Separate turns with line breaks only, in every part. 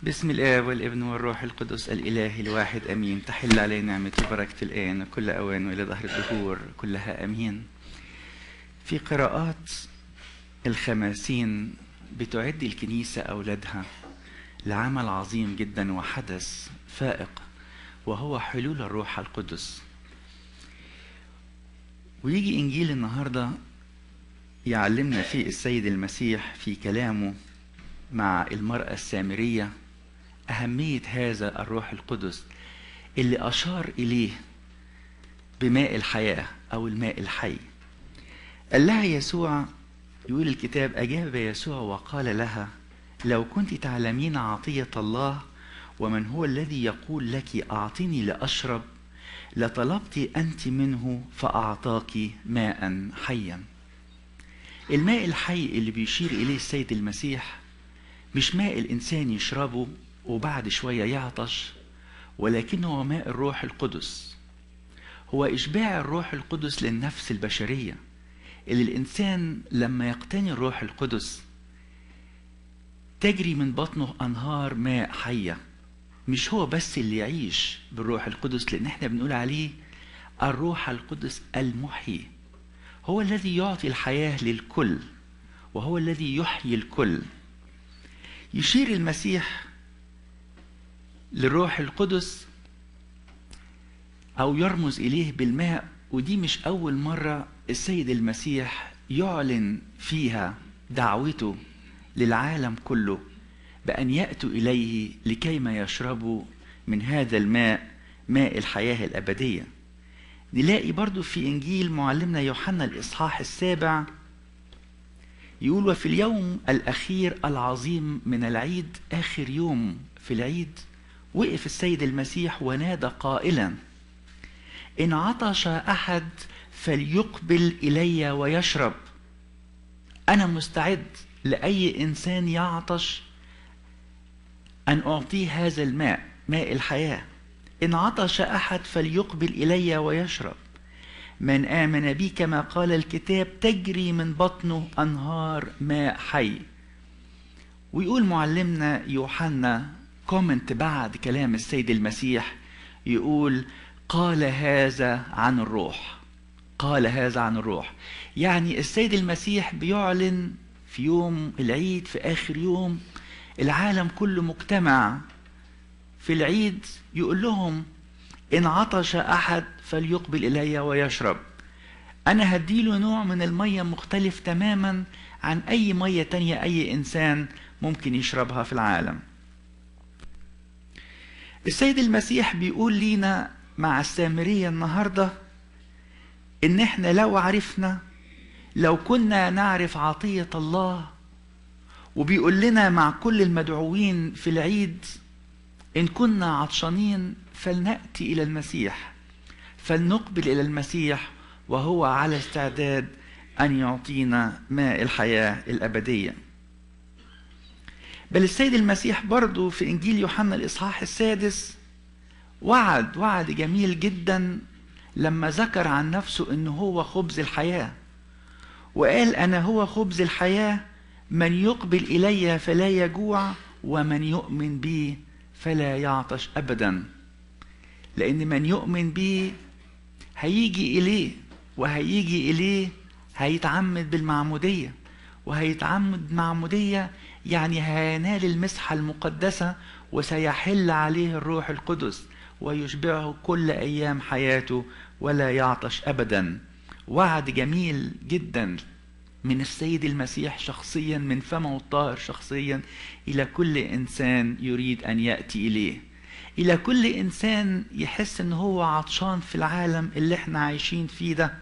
بسم الآب والابن والروح القدس الإله الواحد أمين تحل علينا نعمة وبركة الآن وكل أوان وإلى ظهر الدهور كلها أمين في قراءات الخماسين بتعد الكنيسة أولادها لعمل عظيم جدا وحدث فائق وهو حلول الروح القدس ويجي إنجيل النهاردة يعلمنا فيه السيد المسيح في كلامه مع المرأة السامرية أهمية هذا الروح القدس اللي أشار إليه بماء الحياة أو الماء الحي قال لها يسوع يقول الكتاب أجاب يسوع وقال لها لو كنت تعلمين عطية الله ومن هو الذي يقول لك أعطني لأشرب لطلبت أنت منه فأعطاك ماء حيا الماء الحي اللي بيشير إليه السيد المسيح مش ماء الإنسان يشربه وبعد شوية يعطش ولكنه ماء الروح القدس هو إشباع الروح القدس للنفس البشرية اللي الإنسان لما يقتني الروح القدس تجري من بطنه أنهار ماء حية مش هو بس اللي يعيش بالروح القدس لأن احنا بنقول عليه الروح القدس المحيي هو الذي يعطي الحياة للكل وهو الذي يحيي الكل يشير المسيح للروح القدس او يرمز اليه بالماء ودي مش اول مره السيد المسيح يعلن فيها دعوته للعالم كله بان ياتوا اليه لكيما يشربوا من هذا الماء ماء الحياه الابديه نلاقي برضو في انجيل معلمنا يوحنا الاصحاح السابع يقول وفي اليوم الأخير العظيم من العيد آخر يوم في العيد وقف السيد المسيح ونادى قائلا إن عطش أحد فليقبل إلي ويشرب أنا مستعد لأي إنسان يعطش أن أعطيه هذا الماء ماء الحياة إن عطش أحد فليقبل إلي ويشرب من آمن بي كما قال الكتاب تجري من بطنه أنهار ماء حي ويقول معلمنا يوحنا كومنت بعد كلام السيد المسيح يقول قال هذا عن الروح قال هذا عن الروح يعني السيد المسيح بيعلن في يوم العيد في آخر يوم العالم كله مجتمع في العيد يقول لهم إن عطش أحد فليقبل إلي ويشرب أنا هديله نوع من المية مختلف تماما عن أي مية تانية أي إنسان ممكن يشربها في العالم السيد المسيح بيقول لينا مع السامرية النهاردة إن إحنا لو عرفنا لو كنا نعرف عطية الله وبيقول لنا مع كل المدعوين في العيد إن كنا عطشانين فلنأتي إلى المسيح فلنقبل إلى المسيح وهو على استعداد أن يعطينا ماء الحياة الأبدية بل السيد المسيح برضو في إنجيل يوحنا الإصحاح السادس وعد وعد جميل جدا لما ذكر عن نفسه أنه هو خبز الحياة وقال أنا هو خبز الحياة من يقبل إلي فلا يجوع ومن يؤمن بي فلا يعطش أبدا لأن من يؤمن بيه هيجي إليه وهيجي إليه هيتعمد بالمعمودية وهيتعمد معمودية يعني هينال المسحة المقدسة وسيحل عليه الروح القدس ويشبعه كل أيام حياته ولا يعطش أبدا وعد جميل جدا من السيد المسيح شخصيا من فمه الطاهر شخصيا إلى كل إنسان يريد أن يأتي إليه إلى كل إنسان يحس إن هو عطشان في العالم اللي احنا عايشين فيه ده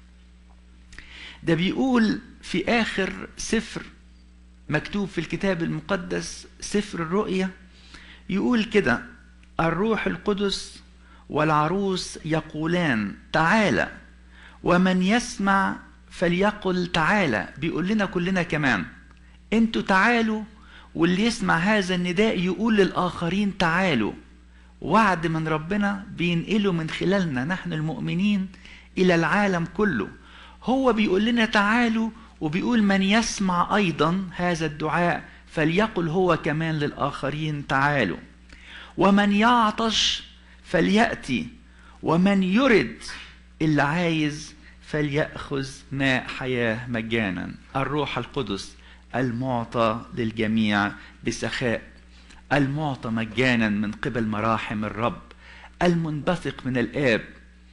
ده بيقول في آخر سفر مكتوب في الكتاب المقدس سفر الرؤيا يقول كده الروح القدس والعروس يقولان تعالى ومن يسمع فليقل تعالى بيقول لنا كلنا كمان انتوا تعالوا واللي يسمع هذا النداء يقول للآخرين تعالوا وعد من ربنا بينقله من خلالنا نحن المؤمنين إلى العالم كله هو بيقول لنا تعالوا وبيقول من يسمع أيضا هذا الدعاء فليقل هو كمان للآخرين تعالوا ومن يعطش فليأتي ومن يرد اللي عايز فليأخذ ماء حياة مجانا الروح القدس المعطى للجميع بسخاء المعطى مجانا من قبل مراحم الرب المنبثق من الآب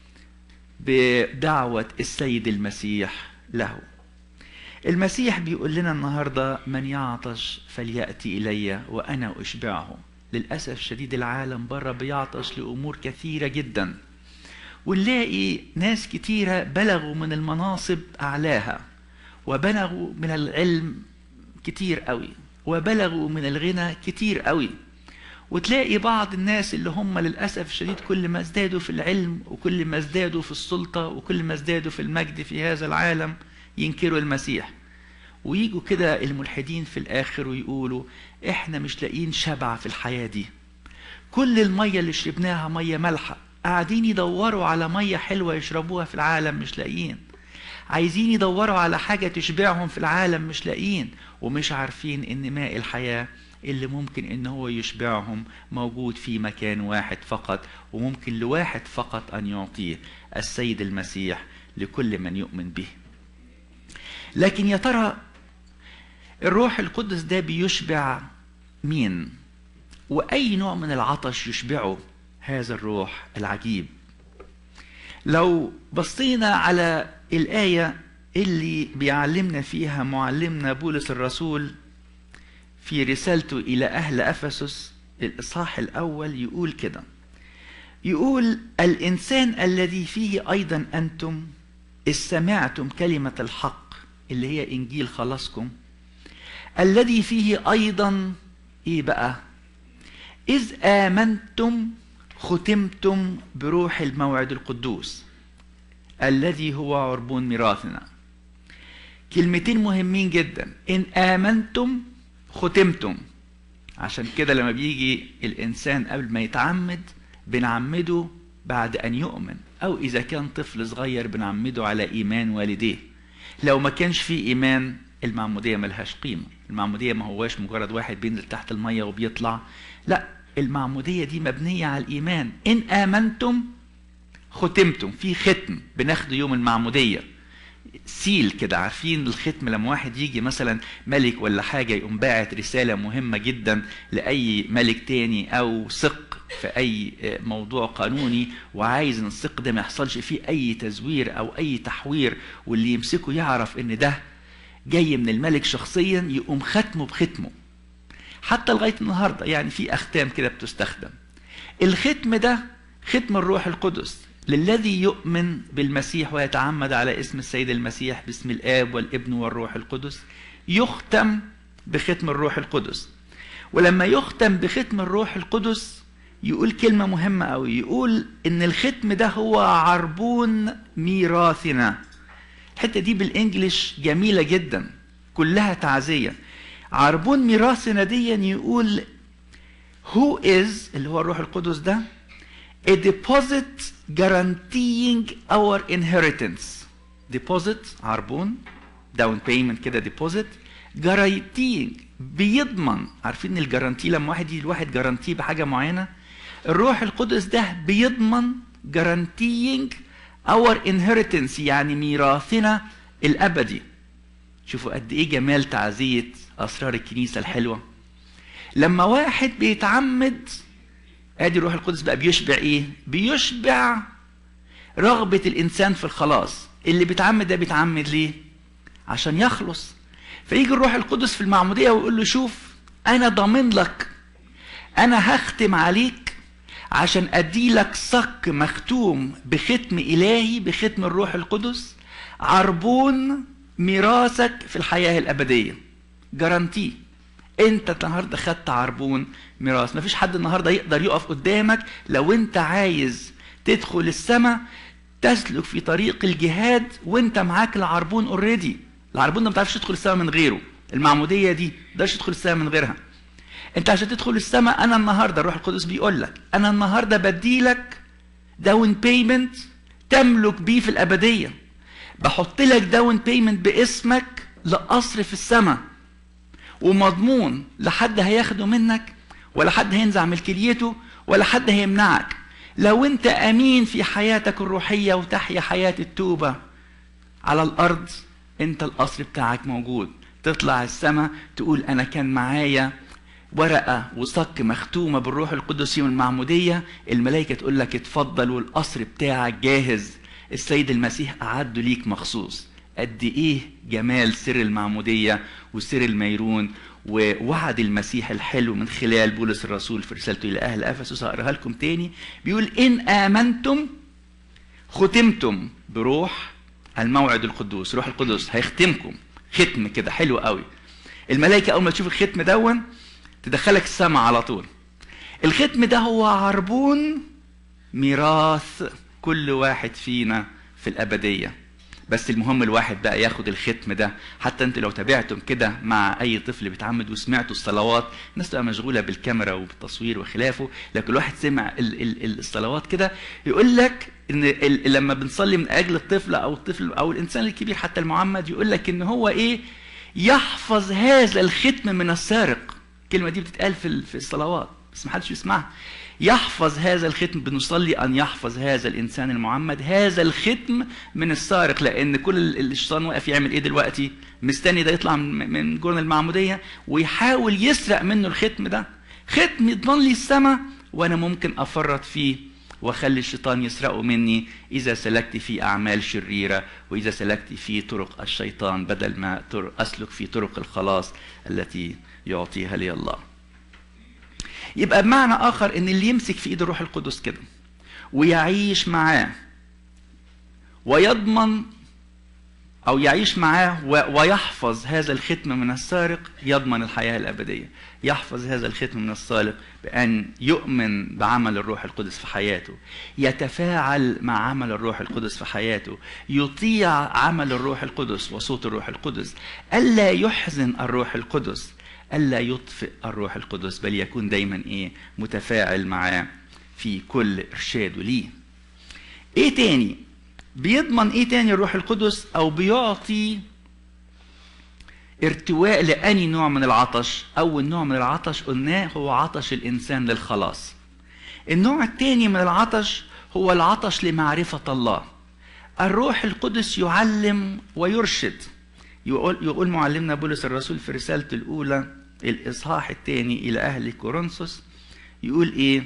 بدعوة السيد المسيح له المسيح بيقول لنا النهاردة من يعطش فليأتي إلي وأنا أشبعه للأسف شديد العالم بره بيعطش لأمور كثيرة جدا ونلاقي ناس كتيرة بلغوا من المناصب أعلاها وبلغوا من العلم كتير قوي وبلغوا من الغنى كتير قوي وتلاقي بعض الناس اللي هم للأسف الشديد كل ما ازدادوا في العلم وكل ما ازدادوا في السلطة وكل ما ازدادوا في المجد في هذا العالم ينكروا المسيح ويجوا كده الملحدين في الآخر ويقولوا احنا مش لاقيين شبع في الحياة دي كل المية اللي شربناها مية مالحة قاعدين يدوروا على مية حلوة يشربوها في العالم مش لاقيين عايزين يدوروا على حاجة تشبعهم في العالم مش لاقيين ومش عارفين ان ماء الحياة اللي ممكن ان هو يشبعهم موجود في مكان واحد فقط وممكن لواحد فقط ان يعطيه السيد المسيح لكل من يؤمن به لكن يا ترى الروح القدس ده بيشبع مين واي نوع من العطش يشبعه هذا الروح العجيب لو بصينا على الايه اللي بيعلمنا فيها معلمنا بولس الرسول في رسالته الى اهل افسس الاصحاح الاول يقول كده يقول الانسان الذي فيه ايضا انتم اذ سمعتم كلمه الحق اللي هي انجيل خلاصكم الذي فيه ايضا ايه بقى اذ امنتم ختمتم بروح الموعد القدوس الذي هو عربون ميراثنا كلمتين مهمين جدا ان امنتم ختمتم عشان كده لما بيجي الانسان قبل ما يتعمد بنعمده بعد ان يؤمن او اذا كان طفل صغير بنعمده على ايمان والديه لو ما كانش في ايمان المعموديه ملهاش قيمه المعموديه ما هواش مجرد واحد بينزل تحت الميه وبيطلع لا المعموديه دي مبنيه على الايمان ان امنتم ختمتم في ختم بناخده يوم المعموديه سيل كده عارفين الختم لما واحد يجي مثلا ملك ولا حاجه يقوم باعت رساله مهمه جدا لاي ملك تاني او ثق في اي موضوع قانوني وعايز ان الثق ده ما يحصلش فيه اي تزوير او اي تحوير واللي يمسكه يعرف ان ده جاي من الملك شخصيا يقوم ختمه بختمه حتى لغايه النهارده يعني في اختام كده بتستخدم الختم ده ختم الروح القدس للذي يؤمن بالمسيح ويتعمد على اسم السيد المسيح باسم الاب والابن والروح القدس يختم بختم الروح القدس ولما يختم بختم الروح القدس يقول كلمه مهمه قوي يقول ان الختم ده هو عربون ميراثنا الحته دي بالانجلش جميله جدا كلها تعزيه عربون ميراثنا دي يقول who is اللي هو الروح القدس ده a deposit guaranteeing our inheritance deposit عربون داون payment كده deposit guaranteeing بيضمن عارفين الجارانتي لما واحد يجي الواحد جارانتي بحاجه معينه الروح القدس ده بيضمن guaranteeing our inheritance يعني ميراثنا الابدي شوفوا قد ايه جمال تعزيه اسرار الكنيسه الحلوه لما واحد بيتعمد ادي الروح القدس بقى بيشبع ايه بيشبع رغبه الانسان في الخلاص اللي بيتعمد ده بيتعمد ليه عشان يخلص فيجي الروح القدس في المعموديه ويقول له شوف انا ضامن لك انا هختم عليك عشان ادي لك صك مختوم بختم الهي بختم الروح القدس عربون ميراثك في الحياه الابديه جارانتي انت النهارده خدت عربون ميراث مفيش حد النهارده يقدر يقف قدامك لو انت عايز تدخل السماء تسلك في طريق الجهاد وانت معاك العربون اوريدي العربون ده ما تعرفش تدخل السماء من غيره المعموديه دي ما تقدرش تدخل السماء من غيرها انت عشان تدخل السماء انا النهارده الروح القدس بيقول لك انا النهارده بدي لك داون بيمنت تملك بيه في الابديه بحط لك داون بيمنت باسمك لقصر في السماء ومضمون لا حد هياخده منك ولا حد هينزع ملكيته ولا حد هيمنعك لو انت امين في حياتك الروحيه وتحيا حياه التوبه على الارض انت القصر بتاعك موجود تطلع السماء تقول انا كان معايا ورقه وصك مختومه بالروح القدس يوم المعموديه الملائكه تقول لك اتفضل والقصر بتاعك جاهز السيد المسيح اعده ليك مخصوص قد ايه جمال سر المعموديه وسر الميرون ووعد المسيح الحلو من خلال بولس الرسول في رسالته الى اهل افسس هقراها لكم تاني بيقول ان امنتم ختمتم بروح الموعد القدوس روح القدس هيختمكم ختم كده حلو قوي الملائكه اول ما تشوف الختم دون تدخلك السماء على طول الختم ده هو عربون ميراث كل واحد فينا في الابديه بس المهم الواحد بقى ياخد الختم ده حتى انت لو تابعتم كده مع اي طفل بيتعمد وسمعتوا الصلوات الناس تبقى مشغوله بالكاميرا وبالتصوير وخلافه لكن الواحد سمع ال ال الصلوات كده يقول لك ان ال لما بنصلي من اجل الطفل او الطفل او الانسان الكبير حتى المعمد يقول لك ان هو ايه يحفظ هذا الختم من السارق الكلمه دي بتتقال في في الصلوات بس ما حدش بيسمعها يحفظ هذا الختم بنصلي ان يحفظ هذا الانسان المعمد هذا الختم من السارق لان كل الشيطان واقف يعمل ايه دلوقتي مستني ده يطلع من جرن المعموديه ويحاول يسرق منه الختم ده ختم يضمن لي السماء وانا ممكن افرط فيه واخلي الشيطان يسرقه مني اذا سلكت في اعمال شريره واذا سلكت في طرق الشيطان بدل ما اسلك في طرق الخلاص التي يعطيها لي الله يبقى بمعنى اخر ان اللي يمسك في ايد الروح القدس كده ويعيش معاه ويضمن او يعيش معاه ويحفظ هذا الختم من السارق يضمن الحياه الابديه يحفظ هذا الختم من السارق بان يؤمن بعمل الروح القدس في حياته يتفاعل مع عمل الروح القدس في حياته يطيع عمل الروح القدس وصوت الروح القدس الا يحزن الروح القدس ألا يطفئ الروح القدس بل يكون دايما إيه متفاعل معاه في كل إرشاده ليه إيه تاني بيضمن إيه تاني الروح القدس أو بيعطي ارتواء لأني نوع من العطش أول نوع من العطش قلناه هو عطش الإنسان للخلاص النوع الثاني من العطش هو العطش لمعرفة الله الروح القدس يعلم ويرشد يقول, يقول معلمنا بولس الرسول في رسالته الأولى الإصحاح الثاني إلى أهل كورنثوس يقول إيه؟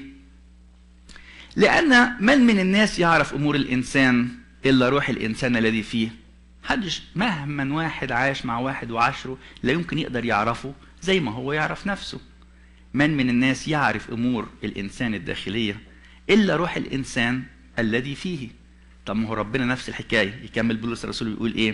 لأن من من الناس يعرف أمور الإنسان إلا روح الإنسان الذي فيه حدش مهما واحد عاش مع واحد وعشره لا يمكن يقدر يعرفه زي ما هو يعرف نفسه من من الناس يعرف أمور الإنسان الداخلية إلا روح الإنسان الذي فيه طب ما هو ربنا نفس الحكاية يكمل بولس الرسول ويقول إيه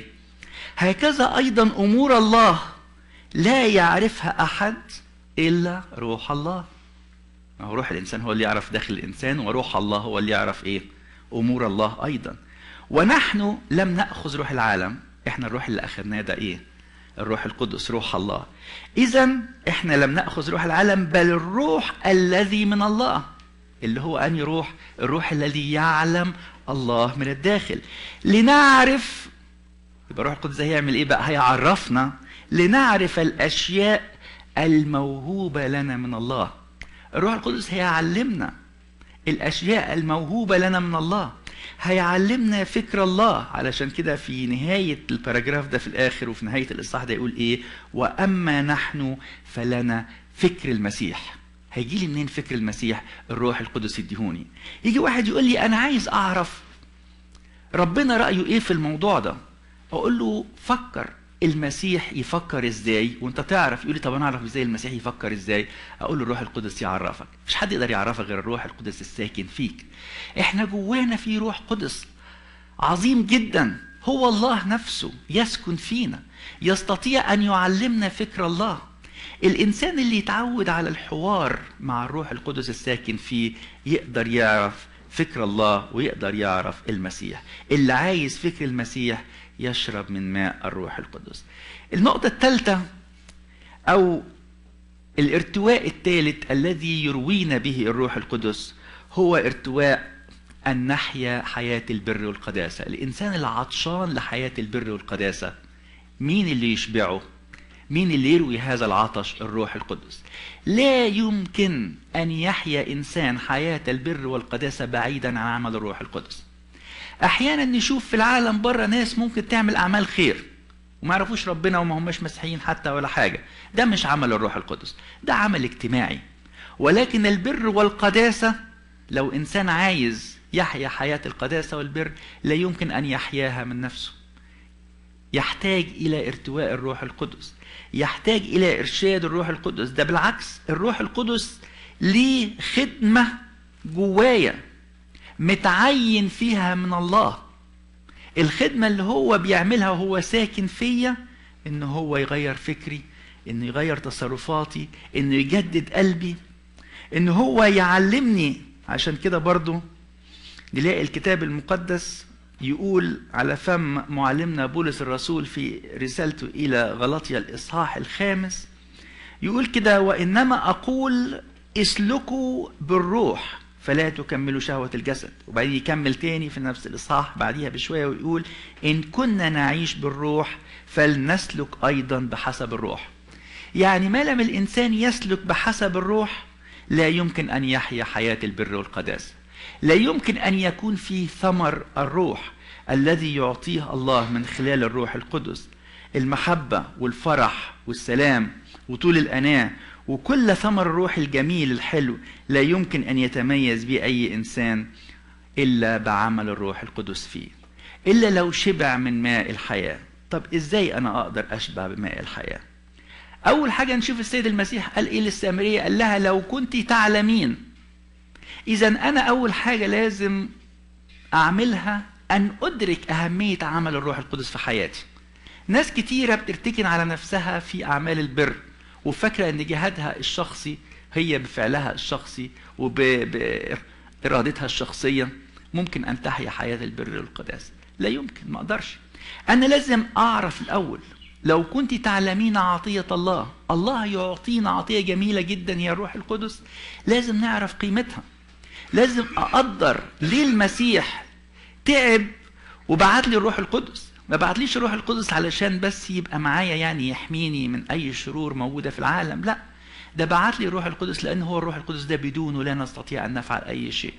هكذا ايضا امور الله لا يعرفها احد الا روح الله ما هو روح الانسان هو اللي يعرف داخل الانسان وروح الله هو اللي يعرف ايه امور الله ايضا ونحن لم ناخذ روح العالم احنا الروح اللي اخذناه ده ايه الروح القدس روح الله اذا احنا لم ناخذ روح العالم بل الروح الذي من الله اللي هو اني روح الروح الذي يعلم الله من الداخل لنعرف يبقى الروح القدس هيعمل ايه بقى هيعرفنا لنعرف الاشياء الموهوبه لنا من الله الروح القدس هيعلمنا الاشياء الموهوبه لنا من الله هيعلمنا فكر الله علشان كده في نهاية الباراجراف ده في الآخر وفي نهاية الإصحاح ده يقول إيه وأما نحن فلنا فكر المسيح هيجي لي منين فكر المسيح الروح القدس يديهوني يجي واحد يقول لي أنا عايز أعرف ربنا رأيه إيه في الموضوع ده اقول له فكر المسيح يفكر ازاي وانت تعرف يقول لي طب انا اعرف ازاي المسيح يفكر ازاي اقول له الروح القدس يعرفك مش حد يقدر يعرفك غير الروح القدس الساكن فيك احنا جوانا في روح قدس عظيم جدا هو الله نفسه يسكن فينا يستطيع ان يعلمنا فكر الله الانسان اللي يتعود على الحوار مع الروح القدس الساكن فيه يقدر يعرف فكر الله ويقدر يعرف المسيح اللي عايز فكر المسيح يشرب من ماء الروح القدس النقطة الثالثة أو الارتواء الثالث الذي يروينا به الروح القدس هو ارتواء أن نحيا حياة البر والقداسة الإنسان العطشان لحياة البر والقداسة مين اللي يشبعه مين اللي يروي هذا العطش الروح القدس لا يمكن أن يحيا إنسان حياة البر والقداسة بعيدا عن عمل الروح القدس أحيانا نشوف في العالم بره ناس ممكن تعمل أعمال خير وما يعرفوش ربنا وما هماش مسيحيين حتى ولا حاجة ده مش عمل الروح القدس ده عمل اجتماعي ولكن البر والقداسة لو إنسان عايز يحيا حياة القداسة والبر لا يمكن أن يحياها من نفسه يحتاج إلى ارتواء الروح القدس يحتاج إلى إرشاد الروح القدس ده بالعكس الروح القدس ليه خدمة جوايا متعين فيها من الله الخدمة اللي هو بيعملها وهو ساكن فيا إن هو يغير فكري إنه يغير تصرفاتي إنه يجدد قلبي إن هو يعلمني عشان كده برضو نلاقي الكتاب المقدس يقول على فم معلمنا بولس الرسول في رسالته إلى غلطية الإصحاح الخامس يقول كده وإنما أقول اسلكوا بالروح فلا تكملوا شهوة الجسد وبعدين يكمل تاني في نفس الإصحاح بعديها بشوية ويقول إن كنا نعيش بالروح فلنسلك أيضا بحسب الروح يعني ما لم الإنسان يسلك بحسب الروح لا يمكن أن يحيا حياة البر والقداسة لا يمكن أن يكون في ثمر الروح الذي يعطيه الله من خلال الروح القدس المحبة والفرح والسلام وطول الأناة وكل ثمر الروح الجميل الحلو لا يمكن أن يتميز به أي إنسان إلا بعمل الروح القدس فيه إلا لو شبع من ماء الحياة طب إزاي أنا أقدر أشبع بماء الحياة أول حاجة نشوف السيد المسيح قال إيه للسامرية قال لها لو كنت تعلمين إذا أنا أول حاجة لازم أعملها أن أدرك أهمية عمل الروح القدس في حياتي ناس كتيرة بترتكن على نفسها في أعمال البر وفاكرة أن جهادها الشخصي هي بفعلها الشخصي وبإرادتها الشخصية ممكن أن تحيا حياة البر والقداسة لا يمكن ما أقدرش أنا لازم أعرف الأول لو كنت تعلمين عطية الله الله يعطينا عطية جميلة جدا هي الروح القدس لازم نعرف قيمتها لازم أقدر ليه المسيح تعب وبعت لي الروح القدس ما بعتليش الروح القدس علشان بس يبقى معايا يعني يحميني من اي شرور موجوده في العالم لا ده بعت لي الروح القدس لان هو الروح القدس ده بدونه لا نستطيع ان نفعل اي شيء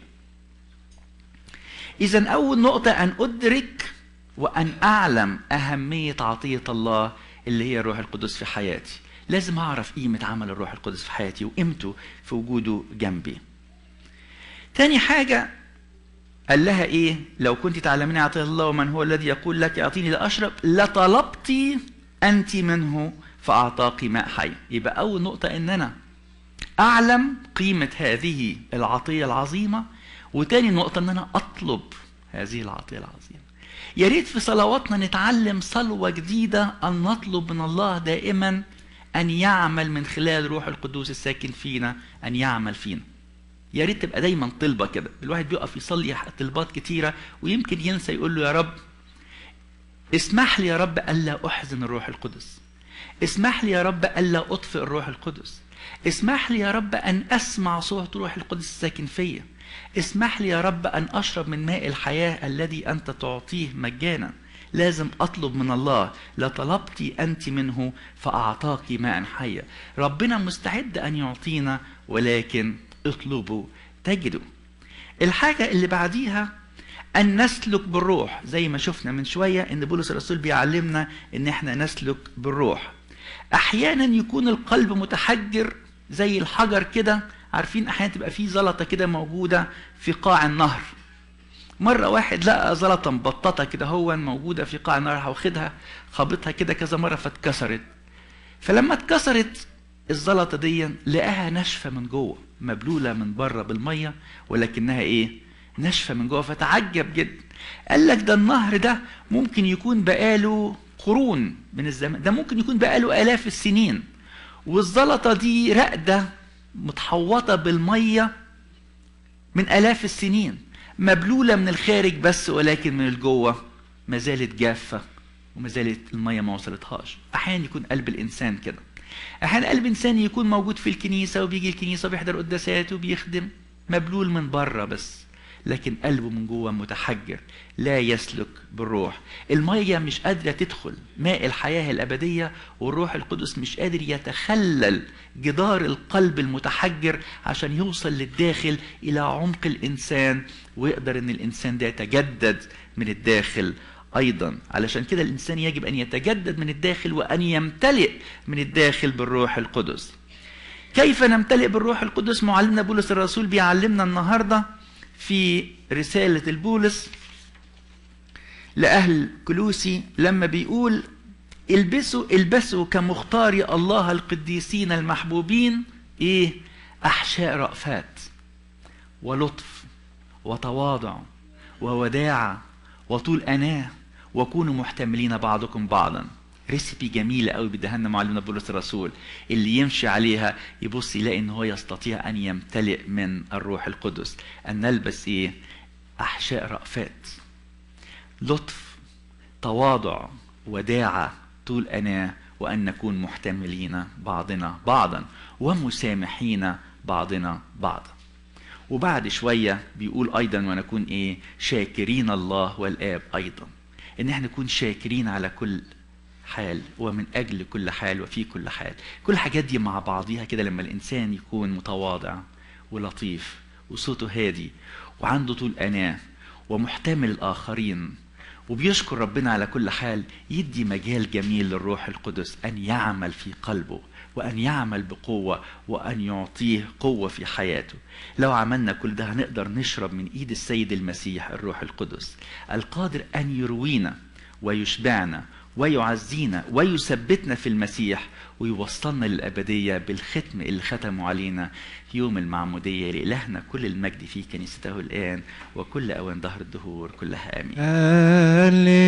اذا اول نقطه ان ادرك وان اعلم اهميه عطيه الله اللي هي الروح القدس في حياتي لازم اعرف قيمه عمل الروح القدس في حياتي وقيمته في وجوده جنبي تاني حاجه قال لها ايه لو كنت تعلمين عطيه الله ومن هو الذي يقول لك اعطيني لاشرب لطلبت انت منه فاعطاك ماء حي يبقى اول نقطه ان انا اعلم قيمه هذه العطيه العظيمه وتاني نقطه ان انا اطلب هذه العطيه العظيمه يا ريت في صلواتنا نتعلم صلوه جديده ان نطلب من الله دائما ان يعمل من خلال روح القدوس الساكن فينا ان يعمل فينا يا ريت تبقى دايما طلبه كده الواحد بيقف يصلي طلبات كتيره ويمكن ينسى يقول له يا رب اسمح لي يا رب الا احزن الروح القدس اسمح لي يا رب الا اطفئ الروح القدس اسمح لي يا رب ان اسمع صوت روح القدس الساكن فيا اسمح لي يا رب ان اشرب من ماء الحياه الذي انت تعطيه مجانا لازم اطلب من الله لطلبت انت منه فاعطاك ماء حيا ربنا مستعد ان يعطينا ولكن اطلبوا تجدوا الحاجة اللي بعديها أن نسلك بالروح زي ما شفنا من شوية أن بولس الرسول بيعلمنا أن احنا نسلك بالروح أحيانا يكون القلب متحجر زي الحجر كده عارفين أحيانا تبقى فيه زلطة كده موجودة في قاع النهر مرة واحد لقى زلطة مبططة كده هو موجودة في قاع النهر واخدها خبطها كده كذا مرة فاتكسرت فلما اتكسرت الزلطة دي لقاها ناشفة من جوه مبلولة من بره بالمية ولكنها ايه ناشفة من جوه فتعجب جدا قال لك ده النهر ده ممكن يكون بقاله قرون من الزمان ده ممكن يكون بقاله آلاف السنين والزلطة دي راقدة متحوطة بالمية من آلاف السنين مبلولة من الخارج بس ولكن من الجوه ما زالت جافة وما زالت المية ما وصلتهاش أحيانا يكون قلب الإنسان كده احيانا قلب انسان يكون موجود في الكنيسه وبيجي الكنيسه وبيحضر قداسات وبيخدم مبلول من بره بس لكن قلبه من جوه متحجر لا يسلك بالروح المية مش قادرة تدخل ماء الحياة الأبدية والروح القدس مش قادر يتخلل جدار القلب المتحجر عشان يوصل للداخل إلى عمق الإنسان ويقدر إن الإنسان ده يتجدد من الداخل أيضا علشان كده الإنسان يجب أن يتجدد من الداخل وأن يمتلئ من الداخل بالروح القدس كيف نمتلئ بالروح القدس معلمنا بولس الرسول بيعلمنا النهارده في رسالة البولس لأهل كلوسي لما بيقول البسوا البسوا كمختار الله القديسين المحبوبين ايه احشاء رأفات ولطف وتواضع ووداعة وطول أناة وكونوا محتملين بعضكم بعضا ريسيبي جميلة قوي بيديها لنا معلمنا بولس الرسول اللي يمشي عليها يبص يلاقي ان هو يستطيع ان يمتلئ من الروح القدس ان نلبس ايه احشاء رأفات لطف تواضع وداعة طول أناة وأن نكون محتملين بعضنا بعضا ومسامحين بعضنا بعضا وبعد شوية بيقول أيضا ونكون إيه شاكرين الله والآب أيضا إن احنا نكون شاكرين على كل حال ومن أجل كل حال وفي كل حال كل الحاجات دي مع بعضيها كده لما الإنسان يكون متواضع ولطيف وصوته هادي وعنده طول أناة ومحتمل الآخرين وبيشكر ربنا على كل حال يدي مجال جميل للروح القدس أن يعمل في قلبه وأن يعمل بقوة وأن يعطيه قوة في حياته لو عملنا كل ده هنقدر نشرب من إيد السيد المسيح الروح القدس القادر أن يروينا ويشبعنا ويعزينا ويثبتنا في المسيح ويوصلنا للأبدية بالختم اللي ختموا علينا في يوم المعمودية لإلهنا كل المجد في كنيسته الآن وكل أوان ظهر الدهور كلها آمين
هللويا